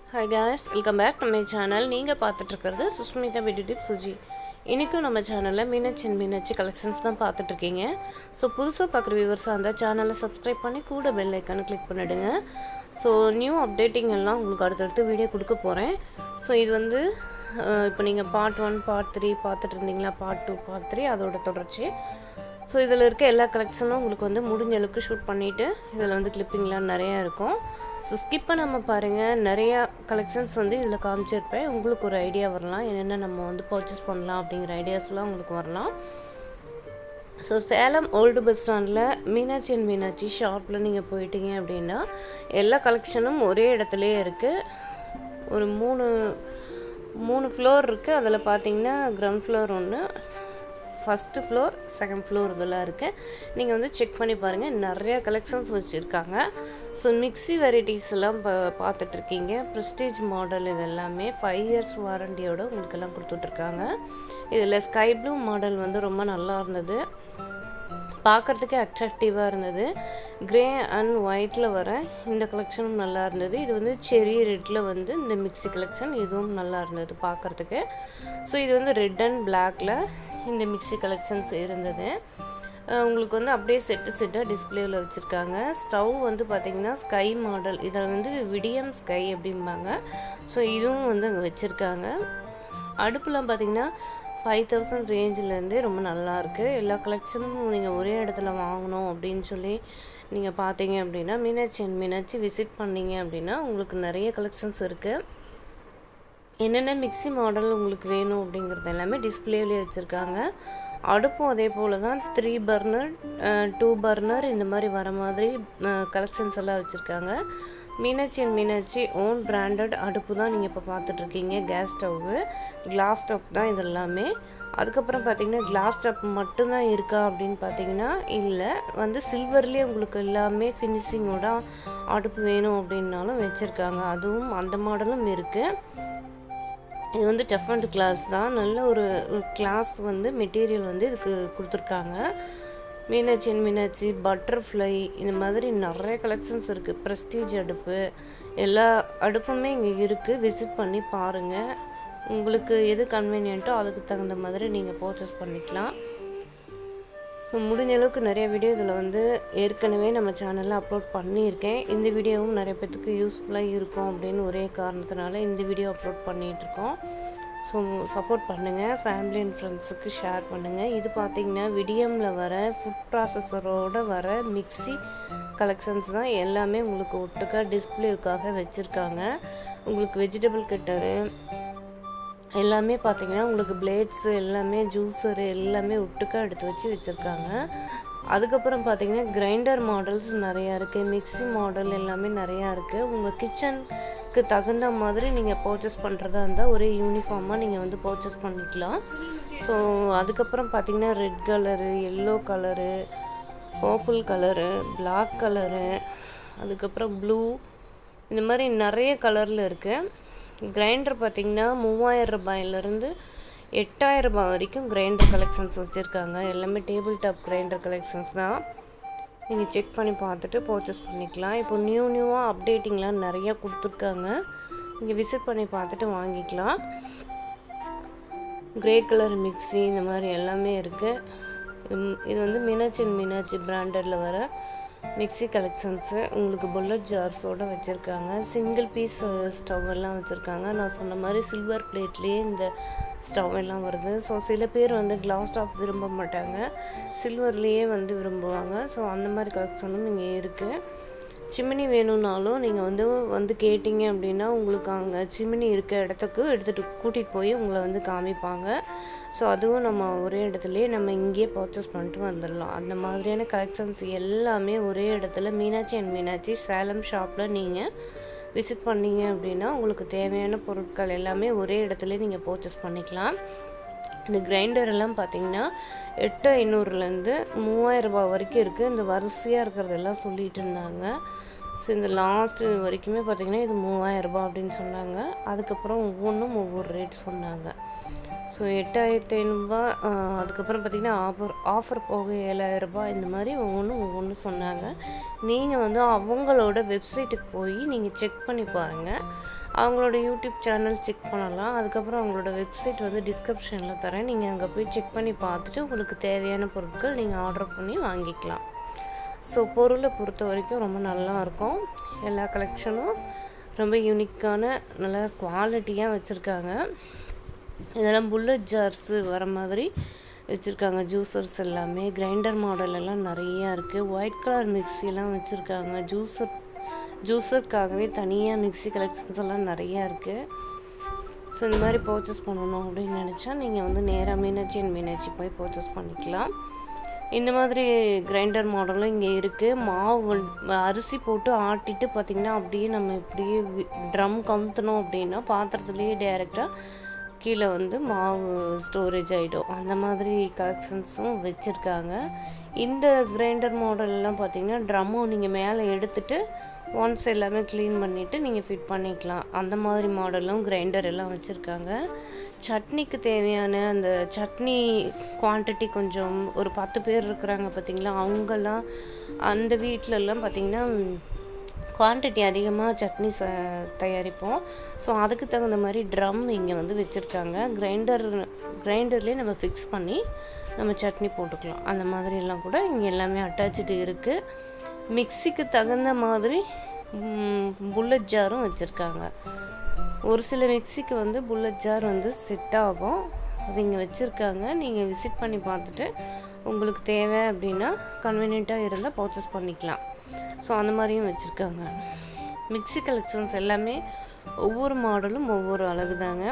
hi guys welcome back to my channel நீங்கள் பார்த்துட்ருக்கிறது Sushmita beauty tip Suji இன்றைக்கும் நம்ம சேனலில் மீனாட்சி அண்ட் மீனாட்சி கலெக்ஷன்ஸ் தான் பார்த்துட்ருக்கீங்க ஸோ புதுசாக பார்க்குற வியூவர்ஸாக இருந்தால் சேனலை சப்ஸ்கிரைப் பண்ணி கூட பெல் ஐக்கானை கிளிக் பண்ணிவிடுங்க ஸோ நியூ அப்டேட்டிங் எல்லாம் உங்களுக்கு அடுத்தடுத்து வீடியோ கொடுக்க போகிறேன் ஸோ இது வந்து இப்போ நீங்கள் பார்ட் ஒன் பார்ட் த்ரீ பார்த்துட்டு இருந்தீங்களா பார்ட் டூ பார்ட் த்ரீ அதோட தொடர்ச்சி ஸோ இதில் இருக்க எல்லா கலெக்ஷனும் உங்களுக்கு வந்து முடிஞ்ச அளவுக்கு ஷூட் பண்ணிவிட்டு இதில் வந்து கிளிப்பிங்லாம் நிறையா இருக்கும் ஸோ ஸ்கிப் பண்ணாமல் பாருங்கள் நிறையா கலெக்ஷன்ஸ் வந்து இதில் காமிச்சிருப்பேன் உங்களுக்கு ஒரு ஐடியா வரலாம் என்னென்ன நம்ம வந்து பர்ச்சேஸ் பண்ணலாம் அப்படிங்கிற ஐடியாஸ்லாம் உங்களுக்கு வரலாம் ஸோ சேலம் ஓல்டு பஸ் ஸ்டாண்டில் மீனாட்சி அண்ட் மீனாட்சி ஷாப்பில் நீங்கள் போயிட்டீங்க அப்படின்னா எல்லா கலெக்ஷனும் ஒரே இடத்துலையே இருக்குது ஒரு மூணு மூணு ஃப்ளோர் இருக்குது அதில் பார்த்தீங்கன்னா கிரவுண்ட் ஃப்ளோர் ஒன்று ஃபஸ்ட்டு ஃப்ளோர் செகண்ட் ஃப்ளோர் இதெல்லாம் இருக்குது நீங்கள் வந்து செக் பண்ணி பாருங்கள் நிறையா கலெக்ஷன்ஸ் வச்சுருக்காங்க ஸோ மிக்ஸி வெரைட்டிஸ் எல்லாம் பா பார்த்துட்ருக்கீங்க ப்ரெஸ்டீஜ் மாடல் இது எல்லாமே ஃபைவ் இயர்ஸ் வாரண்டியோட உங்களுக்கு எல்லாம் கொடுத்துட்ருக்காங்க இதில் ஸ்கை ப்ளூ மாடல் வந்து ரொம்ப நல்லா இருந்தது பார்க்குறதுக்கே அட்ராக்டிவாக இருந்தது க்ரே அண்ட் ஒயிட்டில் வர இந்த கலெக்ஷனும் நல்லா இருந்தது இது வந்து செரி ரெட்டில் வந்து இந்த மிக்ஸி கலெக்ஷன் இதுவும் நல்லா இருந்தது பார்க்குறதுக்கு ஸோ இது வந்து ரெட் அண்ட் பிளாக்ல இந்த மிக்ஸி கலெக்ஷன்ஸ் இருந்தது உங்களுக்கு வந்து அப்படியே செட்டு செட்டாக டிஸ்பிளேவில் வச்சுருக்காங்க ஸ்டவ் வந்து பார்த்திங்கன்னா ஸ்கை மாடல் இதில் வந்து விடியம் ஸ்கை அப்படிம்பாங்க ஸோ இதுவும் வந்து அங்கே வச்சுருக்காங்க அடுப்புலாம் பார்த்திங்கன்னா ஃபைவ் தௌசண்ட் ரேஞ்சிலேருந்தே ரொம்ப நல்லாயிருக்கு எல்லா கலெக்ஷனும் நீங்கள் ஒரே இடத்துல வாங்கணும் அப்படின்னு சொல்லி நீங்கள் பார்த்தீங்க அப்படின்னா மீனாட்சி அண்ட் மீனாட்சி விசிட் பண்ணீங்க அப்படின்னா உங்களுக்கு நிறைய கலெக்ஷன்ஸ் இருக்குது என்னென்ன மிக்ஸி மாடல் உங்களுக்கு வேணும் அப்படிங்கிறது எல்லாமே டிஸ்பிளேலேயே வச்சுருக்காங்க அடுப்பும் அதே போல் தான் த்ரீ பர்னர் டூ பர்னர் இந்த மாதிரி வர மாதிரி கலெக்ஷன்ஸ் எல்லாம் வச்சுருக்காங்க Meenakshi and Meenakshi own branded அடுப்பு தான் நீங்கள் இப்போ பார்த்துட்ருக்கீங்க கேஸ் ஸ்டவ்வு கிளாஸ் ஸ்டவ் தான் இது எல்லாமே அதுக்கப்புறம் பார்த்தீங்கன்னா கிளாஸ் ஸ்டவ் மட்டும்தான் இருக்கா அப்படின்னு பார்த்தீங்கன்னா இல்லை வந்து சில்வர்லேயே உங்களுக்கு எல்லாமே ஃபினிஷிங்கோட அடுப்பு வேணும் அப்படின்னாலும் வச்சுருக்காங்க அதுவும் அந்த மாடலும் இருக்குது இது வந்து டஃப் அண்ட் கிளாஸ் தான் நல்ல ஒரு கிளாஸ் வந்து மெட்டீரியல் வந்து இதுக்கு கொடுத்துருக்காங்க மீனாட்சி அண்ட் மீனாட்சி பட்டர்ஃப்ளை இந்த மாதிரி நிறைய கலெக்ஷன்ஸ் இருக்குது ப்ரெஸ்டீஜ் அடுப்பு எல்லா அடுப்புமே இங்கே இருக்குது விசிட் பண்ணி பாருங்கள் உங்களுக்கு எது கன்வீனியன்ட்டோ அதுக்கு தகுந்த மாதிரி நீங்கள் பர்ச்சேஸ் பண்ணிக்கலாம் ஸோ முடிஞ்ச அளவுக்கு நிறைய வீடியோ இதில் வந்து ஏற்கனவே நம்ம சேனலில் அப்லோட் பண்ணியிருக்கேன் இந்த வீடியோவும் நிறைய பேத்துக்கு யூஸ்ஃபுல்லாக இருக்கும் அப்படின்னு ஒரே காரணத்தினால இந்த வீடியோ அப்லோட் பண்ணிகிட்ருக்கோம் ஸோ சப்போர்ட் பண்ணுங்கள் ஃபேமிலி அண்ட் ஃப்ரெண்ட்ஸுக்கு ஷேர் பண்ணுங்கள் இது பார்த்திங்கன்னா விடியமில் வர ஃபுட் ப்ராசஸரோடு வர மிக்சி கலெக்ஷன்ஸ் தான் எல்லாமே உங்களுக்கு ஒட்டுக்கா டிஸ்பிளேவுக்காக வச்சுருக்காங்க உங்களுக்கு வெஜிடபிள் கட்டரு எல்லாமே பார்த்தீங்கன்னா உங்களுக்கு பிளேட்ஸு எல்லாமே ஜூஸரு எல்லாமே ஒட்டுக்கா எடுத்து வச்சு வச்சுருக்காங்க அதுக்கப்புறம் பார்த்தீங்கன்னா கிரைண்டர் மாடல்ஸ் நிறையா இருக்குது மிக்சி மாடல் எல்லாமே நிறையா இருக்குது உங்கள் கிச்சனுக்கு தகுந்த மாதிரி நீங்கள் பர்ச்சேஸ் பண்ணுறதா இருந்தால் ஒரே யூனிஃபார்மாக நீங்கள் வந்து பர்ச்சேஸ் பண்ணிக்கலாம் ஸோ அதுக்கப்புறம் பார்த்தீங்கன்னா red colour yellow colour purple colour black colour அதுக்கப்புறம் ப்ளூ இந்த மாதிரி நிறைய கலரில் இருக்குது கிரைண்டர் பார்த்திங்கன்னா மூவாயிரம் ரூபாயிலேருந்து எட்டாயிரம் ரூபாய் வரைக்கும் கிரைண்டர் கலெக்ஷன்ஸ் வச்சுருக்காங்க எல்லாமே டேபிள் டாப் கிரைண்டர் கலெக்ஷன்ஸ் தான் நீங்கள் செக் பண்ணி பார்த்துட்டு பர்ச்சேஸ் பண்ணிக்கலாம் இப்போ நியூ நியூவாக அப்டேட்டிங்லாம் நிறையா கொடுத்துருக்காங்க நீங்கள் விசிட் பண்ணி பார்த்துட்டு வாங்கிக்கலாம் க்ரே கலர் மிக்ஸி இந்த மாதிரி எல்லாமே இருக்குது இது வந்து மீனாட்சி அண்ட் மீனாட்சி பிராண்டடில் வர மிக்ஸி கலெக்ஷன்ஸு உங்களுக்கு புல்லட் ஜார்ஸோடு வச்சுருக்காங்க சிங்கிள் பீஸ் ஸ்டவ் எல்லாம் வச்சுருக்காங்க நான் சொன்ன மாதிரி சில்வர் பிளேட்லேயே இந்த ஸ்டவ் எல்லாம் வருது ஸோ சில பேர் வந்து கிளாஸ் டாப் விரும்ப மாட்டாங்க சில்வர்லேயே வந்து விரும்புவாங்க ஸோ அந்த மாதிரி கலெக்ஷனும் இங்கே இருக்குது சிமினி வேணும்னாலும் நீங்கள் வந்து வந்து கேட்டிங்க அப்படின்னா உங்களுக்கு அங்கே சிமினி இருக்க இடத்துக்கு எடுத்துகிட்டு கூட்டிகிட்டு போய் உங்களை வந்து காமிப்பாங்க ஸோ அதுவும் நம்ம ஒரே இடத்துலையே நம்ம இங்கேயே பர்ச்சேஸ் பண்ணிட்டு வந்துடலாம் அந்த மாதிரியான கலெக்ஷன்ஸ் எல்லாமே ஒரே இடத்துல மீனாட்சி அண்ட் மீனாட்சி சேலம் ஷாப்பில் நீங்கள் விசிட் பண்ணீங்க அப்படின்னா உங்களுக்கு தேவையான பொருட்கள் எல்லாமே ஒரே இடத்துல நீங்கள் பர்ச்சேஸ் பண்ணிக்கலாம் இந்த கிரைண்டர் எல்லாம் பார்த்தீங்கன்னா எட்டு ஐநூறுலேருந்து மூவாயிரம் ரூபாய் வரைக்கும் இருக்குது இந்த வரிசையாக இருக்கிறதெல்லாம் சொல்லிகிட்டு இருந்தாங்க ஸோ இந்த லாஸ்ட்டு வரைக்குமே பார்த்திங்கன்னா இது மூவாயிரம் ரூபாய் அப்படின்னு சொன்னாங்க அதுக்கப்புறம் ஒவ்வொன்றும் ஒவ்வொரு ரேட் சொன்னாங்க ஸோ எட்டாயிரத்தி ஐநூறுரூபா அதுக்கப்புறம் பார்த்திங்கன்னா ஆஃபர் ஆஃபர் போக ஏழாயிரரூபா இந்த மாதிரி ஒவ்வொன்றும் ஒவ்வொன்று சொன்னாங்க நீங்கள் வந்து அவங்களோட வெப்சைட்டுக்கு போய் நீங்கள் செக் பண்ணி பாருங்கள் அவங்களோட யூடியூப் சேனல் செக் பண்ணலாம் அதுக்கப்புறம் அவங்களோட வெப்சைட் வந்து டிஸ்கிரிப்ஷனில் தரேன் நீங்கள் அங்கே போய் செக் பண்ணி பார்த்துட்டு உங்களுக்கு தேவையான பொருட்கள் நீங்கள் ஆர்டர் பண்ணி வாங்கிக்கலாம் ஸோ பொருளை பொறுத்த வரைக்கும் ரொம்ப நல்லா இருக்கும் எல்லா கலெக்ஷனும் ரொம்ப யூனிக்கான நல்ல குவாலிட்டியாக வச்சுருக்காங்க இதெல்லாம் புல்லட் ஜார்ஸு வர மாதிரி வச்சுருக்காங்க ஜூஸர்ஸ் எல்லாமே கிரைண்டர் மாடல் எல்லாம் நிறையா இருக்குது ஒயிட் கலர் மிக்ஸிலாம் வச்சுருக்காங்க ஜூஸர் ஜூஸருக்காகவே தனியாக மிக்ஸி கலெக்ஷன்ஸ் எல்லாம் நிறையா இருக்குது ஸோ இந்த மாதிரி பர்ச்சேஸ் பண்ணணும் அப்படின்னு நினச்சா நீங்கள் வந்து நேராக மீனாட்சி அண்ட் மீனாட்சி போய் பர்ச்சேஸ் பண்ணிக்கலாம் இந்த மாதிரி கிரைண்டர் மாடலும் இங்கே இருக்குது மாவு வந்து- அரிசி போட்டு ஆட்டிட்டு பார்த்திங்கன்னா அப்படியே நம்ம இப்படியே ட்ரம் கமுத்தணும் அப்படின்னா பாத்திரத்துலேயே டேரெக்டாக கீழே வந்து மாவு ஸ்டோரேஜ் ஆகிடும் அந்த மாதிரி கலெக்ஷன்ஸும் வச்சுருக்காங்க இந்த கிரைண்டர் மாடல்லாம் பார்த்தீங்கன்னா ட்ரம்மும் நீங்கள் மேலே எடுத்துட்டு ஒன்ஸ் எல்லாமே க்ளீன் பண்ணிவிட்டு நீங்கள் ஃபிட் பண்ணிக்கலாம் அந்த மாதிரி மாடலும் கிரைண்டர் எல்லாம் வச்சுருக்காங்க சட்னிக்கு தேவையான அந்த சட்னி குவான்டிட்டி கொஞ்சம் ஒரு பத்து பேர் இருக்கிறாங்க பார்த்தீங்களா அவங்கெல்லாம் அந்த வீட்டிலலாம் பார்த்தீங்கன்னா குவான்டிட்டி அதிகமாக சட்னி ச தயாரிப்போம் ஸோ அதுக்கு தகுந்த மாதிரி ட்ரம் இங்கே வந்து வச்சுருக்காங்க கிரைண்டர் கிரைண்டர்லேயே நம்ம ஃபிக்ஸ் பண்ணி நம்ம சட்னி போட்டுக்கலாம் அந்த மாதிரி எல்லாம் கூட இங்கே எல்லாமே அட்டாச்சு இருக்குது மிக்சிக்கு தகுந்த மாதிரி புல்லட் ஜாரும் வச்சுருக்காங்க ஒரு சில மிக்சிக்கு வந்து புல்லட் ஜார் வந்து செட் ஆகும் அது இங்கே வச்சுருக்காங்க நீங்கள் விசிட் பண்ணி பார்த்துட்டு உங்களுக்கு தேவை அப்படின்னா கன்வீனியண்ட்டாக இருந்தால் பர்ச்சேஸ் பண்ணிக்கலாம் ஸோ அந்த மாதிரியும் வச்சுருக்காங்க மிக்ஸி கலெக்ஷன்ஸ் எல்லாமே ஒவ்வொரு மாடலும் ஒவ்வொரு அழகு தாங்க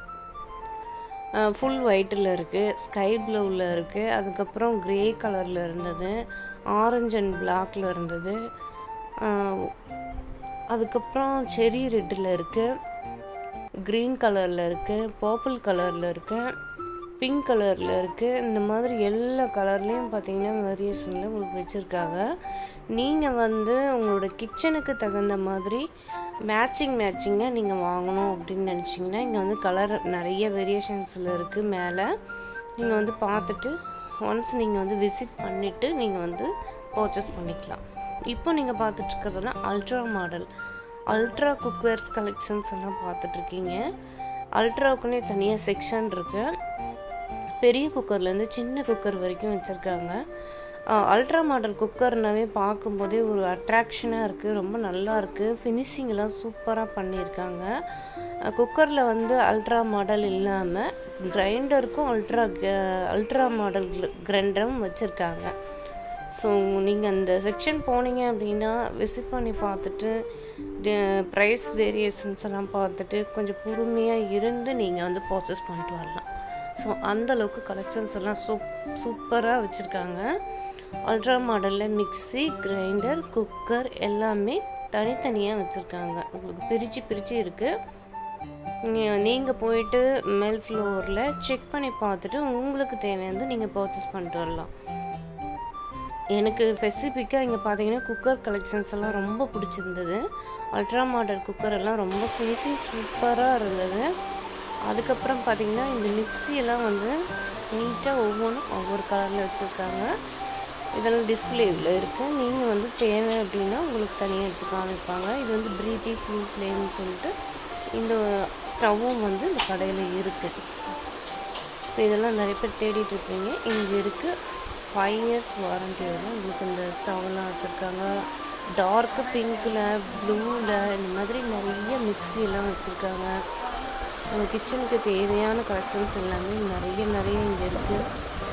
ஃபுல் ஒயிட்டில் இருக்குது ஸ்கை ப்ளூவில் இருக்குது அதுக்கப்புறம் க்ரே கலரில் இருந்தது ஆரஞ்சு அண்ட் பிளாக்ல இருந்தது அஹ், அதுக்கப்புறம் செரி ரெட்டில் இருக்குது க்ரீன் கலரில் இருக்குது பர்பிள் கலரில் இருக்குது பிங்க் கலரில் இருக்குது இந்த மாதிரி எல்லா கலர்லேயும் பார்த்தீங்கன்னா வேரியேஷனில் உங்களுக்கு வச்சுருக்காங்க நீங்கள் வந்து உங்களோட கிச்சனுக்கு தகுந்த மாதிரி மேட்சிங் மேட்சிங்காக நீங்கள் வாங்கணும் அப்படின்னு நினச்சிங்கன்னா இங்கே வந்து கலர் நிறைய வேரியேஷன்ஸில் இருக்குது மேலே நீங்கள் வந்து பார்த்துட்டு ஒன்ஸ் நீங்கள் வந்து விசிட் பண்ணிவிட்டு நீங்கள் வந்து பர்ச்சேஸ் பண்ணிக்கலாம் இப்போ நீங்கள் பார்த்துட்டு இருக்கிறதுலாம் ultra model ultra cookwares collections எல்லாம் பார்த்துட்ருக்கீங்க அல்ட்ராவுக்குன்னே தனியாக செக்ஷன் இருக்குது பெரிய குக்கர்லேருந்து சின்ன குக்கர் வரைக்கும் வச்சுருக்காங்க அல்ட்ரா மாடல் குக்கர்னாவே பார்க்கும்போதே ஒரு அட்ராக்ஷனாக இருக்குது ரொம்ப நல்லா இருக்குது ஃபினிஷிங்லாம் சூப்பராக பண்ணியிருக்காங்க குக்கரில் வந்து அல்ட்ரா மாடல் இல்லாமல் கிரைண்டருக்கும் அல்ட்ரா அல்ட்ரா மாடல் கிரைண்டரும் வச்சுருக்காங்க ஸோ நீங்கள் அந்த செக்ஷன் போனீங்க அப்படின்னா விசிட் பண்ணி பார்த்துட்டு ப்ரைஸ் வேரியேஷன்ஸ் எல்லாம் பார்த்துட்டு கொஞ்சம் பொறுமையாக இருந்து நீங்கள் வந்து பர்ச்சேஸ் பண்ணிட்டு வரலாம் ஸோ அந்த அளவுக்கு கலெக்ஷன்ஸ் எல்லாம் சூப் சூப்பராக வச்சுருக்காங்க அல்ட்ரா மாடலில் மிக்ஸி கிரைண்டர் குக்கர் எல்லாமே தனித்தனியாக வச்சுருக்காங்க உங்களுக்கு பிரித்து பிரித்து இருக்குது நீங்கள் போயிட்டு மேல் ஃப்ளோரில் செக் பண்ணி பார்த்துட்டு உங்களுக்கு தேவையானது நீங்கள் பர்ச்சேஸ் பண்ணிட்டு வரலாம் எனக்கு ஸ்பெசிஃபிக்காக இங்கே பார்த்தீங்கன்னா குக்கர் கலெக்ஷன்ஸ் எல்லாம் ரொம்ப பிடிச்சிருந்தது அல்ட்ரா மாடல் குக்கர் எல்லாம் ரொம்ப ஃபினிஷிங் சூப்பராக இருந்தது அதுக்கப்புறம் பார்த்தீங்கன்னா இந்த மிக்ஸி எல்லாம் வந்து நீட்டாக ஒவ்வொன்றும் ஒவ்வொரு கலரில் வச்சுருக்காங்க இதெல்லாம் டிஸ்பிளேவில் இருக்குது நீங்கள் வந்து தேவை அப்படின்னா உங்களுக்கு தனியாக எடுத்து காமிப்பாங்க இது வந்து ப்ரீத்தி ஃப்ளூ ஃப்ளேம்னு சொல்லிட்டு இந்த ஸ்டவ்வும் வந்து இந்த கடையில் இருக்குது ஸோ இதெல்லாம் நிறைய பேர் தேடிட்டு இருப்பீங்க இங்கே இருக்குது ஃபைவ் இயர்ஸ் வாரண்டி வரும் உங்களுக்கு இந்த ஸ்டவ்லாம் வச்சுருக்காங்க டார்க்கு பிங்க்கில் ப்ளூவில் இந்த மாதிரி நிறைய மிக்ஸி எல்லாம் வச்சுருக்காங்க உங்கள் கிச்சனுக்கு தேவையான கலெக்ஷன்ஸ் எல்லாமே நிறைய நிறைய இங்கே இருக்குது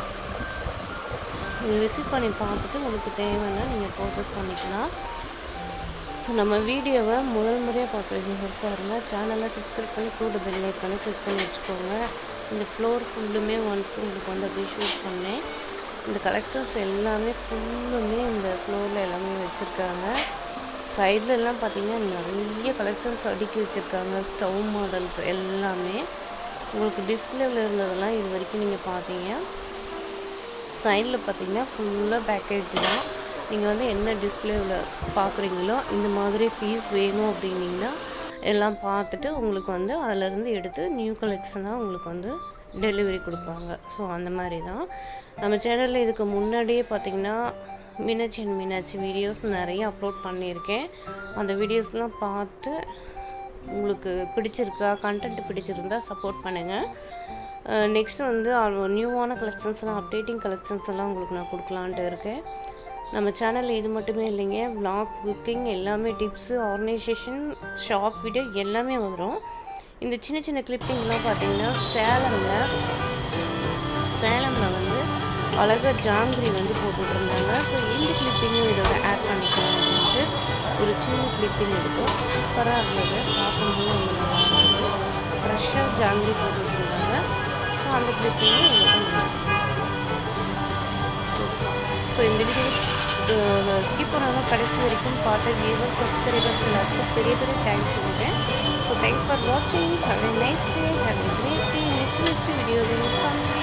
நீங்கள் விசிட் பண்ணி பார்த்துட்டு உங்களுக்கு தேவைன்னா நீங்கள் பர்ச்சேஸ் பண்ணிக்கலாம் ஸோ நம்ம வீடியோவை முதல் முறையாக பார்க்குற வியூவர்ஸாக இருந்தால் சேனலை சப்ஸ்கிரைப் பண்ணி கூட பெல் ஐக்கானை கிளிக் பண்ணி வச்சுக்கோங்க இந்த ஃப்ளோர் ஃபுல்லுமே ஒன்ஸ் உங்களுக்கு வந்து அப்படியே ஷூட் பண்ணேன் இந்த கலெக்ஷன்ஸ் எல்லாமே ஃபுல்லுமே இந்த ஃப்ளோரில் எல்லாமே வச்சுருக்காங்க சைடில் எல்லாம் பார்த்தீங்கன்னா நிறைய கலெக்ஷன்ஸ் அடுக்கி வச்சுருக்காங்க ஸ்டவ் மாடல்ஸ் எல்லாமே உங்களுக்கு டிஸ்பிளேவில் இருந்ததெல்லாம் இது வரைக்கும் நீங்கள் பார்த்தீங்க சைடில் பார்த்தீங்கன்னா ஃபுல்லாக பேக்கேஜ் தான் நீங்கள் வந்து என்ன டிஸ்பிளேவில் பார்க்குறீங்களோ இந்த மாதிரி பீஸ் வேணும் அப்படின்னீங்கன்னா எல்லாம் பார்த்துட்டு உங்களுக்கு வந்து அதிலேருந்து எடுத்து நியூ கலெக்ஷனாக உங்களுக்கு வந்து டெலிவரி கொடுக்குறாங்க ஸோ அந்த மாதிரி தான் நம்ம சேனலில் இதுக்கு முன்னாடியே பார்த்திங்கன்னா மீனாட்சி அண்ட் மீனாட்சி வீடியோஸ் நிறைய அப்லோட் பண்ணியிருக்கேன் அந்த வீடியோஸ்லாம் பார்த்து உங்களுக்கு பிடிச்சிருக்கா கண்டென்ட் பிடிச்சிருந்தா சப்போர்ட் பண்ணுங்கள் நெக்ஸ்ட் வந்து நியூவான கலெக்ஷன்ஸ்லாம் அப்டேட்டிங் கலெக்ஷன்ஸ் எல்லாம் உங்களுக்கு நான் கொடுக்கலான்ட்டு இருக்கேன் நம்ம சேனலில் இது மட்டுமே இல்லைங்க vlog குக்கிங் எல்லாமே டிப்ஸு ஆர்கனைசேஷன் ஷாப் வீடியோ எல்லாமே வரும் இந்த சின்ன சின்ன கிளிப்பிங்லாம் பார்த்தீங்கன்னா சேலமில் சேலமில் வந்து அழகாக ஜாங்கிரி வந்து போட்டுட்ருந்தாங்க ஸோ இந்த கிளிப்பிங்கும் இதோட ஆட் பண்ணிக்கலாம் அப்படின்ட்டு ஒரு சின்ன கிளிப்பிங் இருக்கும் சூப்பராக இருந்தது பார்க்கும்போது உங்களுக்கு நல்லா இருந்தது ஃப்ரெஷ்ஷாக ஜாங்கிரி போட்டுட்ருந்தாங்க ஸோ அந்த கிளிப்பிங்கும் உங்களுக்கு ஸோ இந்த வீடியோ ஸ்கிப் பண்ணாமல் கடைசி வரைக்கும் பார்த்த வியூவர்ஸ் சப்ஸ்கிரைபர்ஸ் எல்லாத்துக்கும் பெரிய பெரிய தேங்க்ஸ் சொல்கிறேன் ஸோ தேங்க்ஸ் ஃபார் வாட்சிங் have a nice day have a great day next next video